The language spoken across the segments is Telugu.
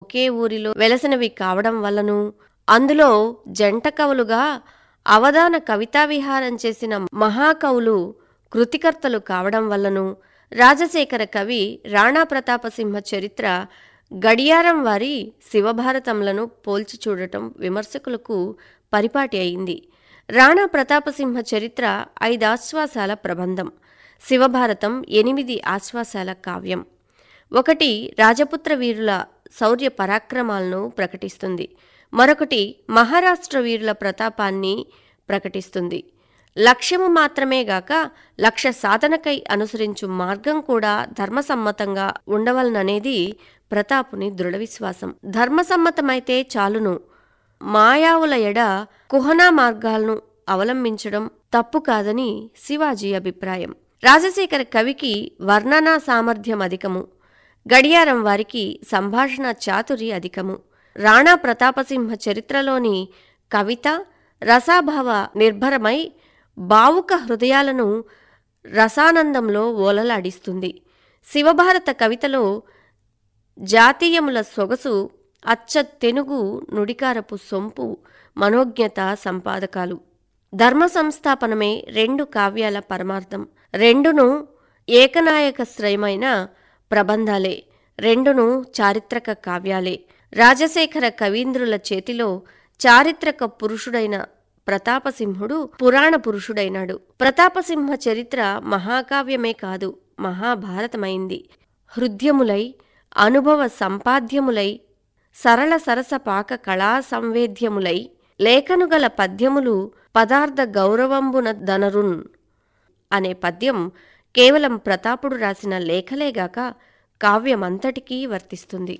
ఒకే ఊరిలో వెలసినవి కావడం వల్లను అందులో జంట కవులుగా అవధాన కవితా విహారం చేసిన మహాకవులు కృతికర్తలు కావడం వల్లను రాజశేఖర కవి రాణా ప్రతాపసింహ చరిత్ర గడియారం వారి శివభారతంలను పోల్చి చూడటం విమర్శకులకు పరిపాటి అయింది రాణా ప్రతాపసింహ చరిత్ర ఐదాశ్వాసాల ప్రబంధం శివభారతం ఎనిమిది ఆశ్వాసాల కావ్యం ఒకటి రాజపుత్ర వీరుల శౌర్య పరాక్రమాలను ప్రకటిస్తుంది మరొకటి మహారాష్ట్ర వీరుల ప్రతాపాన్ని ప్రకటిస్తుంది లక్ష్యము మాత్రమే గాక లక్ష్య సాధనకై అనుసరించు మార్గం కూడా ధర్మసమ్మతంగా ఉండవలననేది ప్రతాపుని దృఢ విశ్వాసం ధర్మసమ్మతమైతే చాలును మాయావుల ఎడ కుహనా మార్గాలను అవలంబించడం తప్పు కాదని శివాజీ అభిప్రాయం రాజశేఖర కవికి వర్ణనా సామర్థ్యం అధికము గడియారం వారికి సంభాషణ చాతురి అధికము రాణా ప్రతాపసింహ చరిత్రలోని కవిత రసాభావ నిర్భరమై భావుక హృదయాలను రసానందంలో ఓలలాడిస్తుంది శివభారత కవితలో జాతీయముల సొగసు అచ్చ తెనుగు నుడికారపు సొంపు మనోజ్ఞత సంపాదకాలు ధర్మ సంస్థాపనమే రెండు కావ్యాల పరమార్థం రెండును ఏకనాయక శ్రయమైన ప్రబంధాలే రెండును చారిత్రక కావ్యాలే రాజశేఖర కవీంద్రుల చేతిలో చారిత్రక పురుషుడైన ప్రతాపసింహుడు పురాణ పురుషుడైనాడు ప్రతాపసింహ చరిత్ర మహాకావ్యమే కాదు మహాభారతమైంది హృద్యములై అనుభవ సంపాద్యములై సరళ సరస పాక కళా సంవేద్యములై లేఖనుగల పద్యములు పదార్థ గౌరవంబున దనరున్ అనే పద్యం కేవలం ప్రతాపుడు రాసిన లేఖలేగాక కావ్యమంతటికీ వర్తిస్తుంది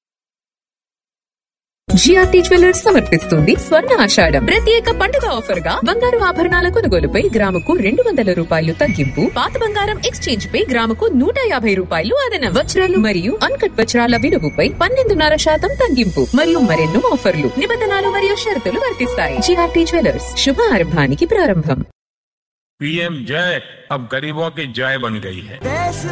జిఆర్టీ జ్యువెలర్స్ సమర్పిస్తుంది స్వర్ణ ఆషాఢం ప్రత్యేక పండుగ ఆఫర్ గా బంగారు ఆభరణాల కొనుగోలుపై గ్రాముకు రెండు వందల రూపాయలు తగ్గింపు పాత బంగారం ఎక్స్చేంజ్ పై గ్రాముకు నూట యాభై రూపాయలు అదన వజ్రాలు మరియు అన్కట్ వజ్రాల విలువపై పన్నెండున్నర శాతం తగ్గింపు మరియు మరెన్నో ఆఫర్లు నిబంధనలు మరియు షరతులు వర్తిస్తాయి జిఆర్టీ జ్యువెలర్స్ శుభారంభానికి ప్రారంభం पीएम जय अब गरीबों की जय बन गई है देश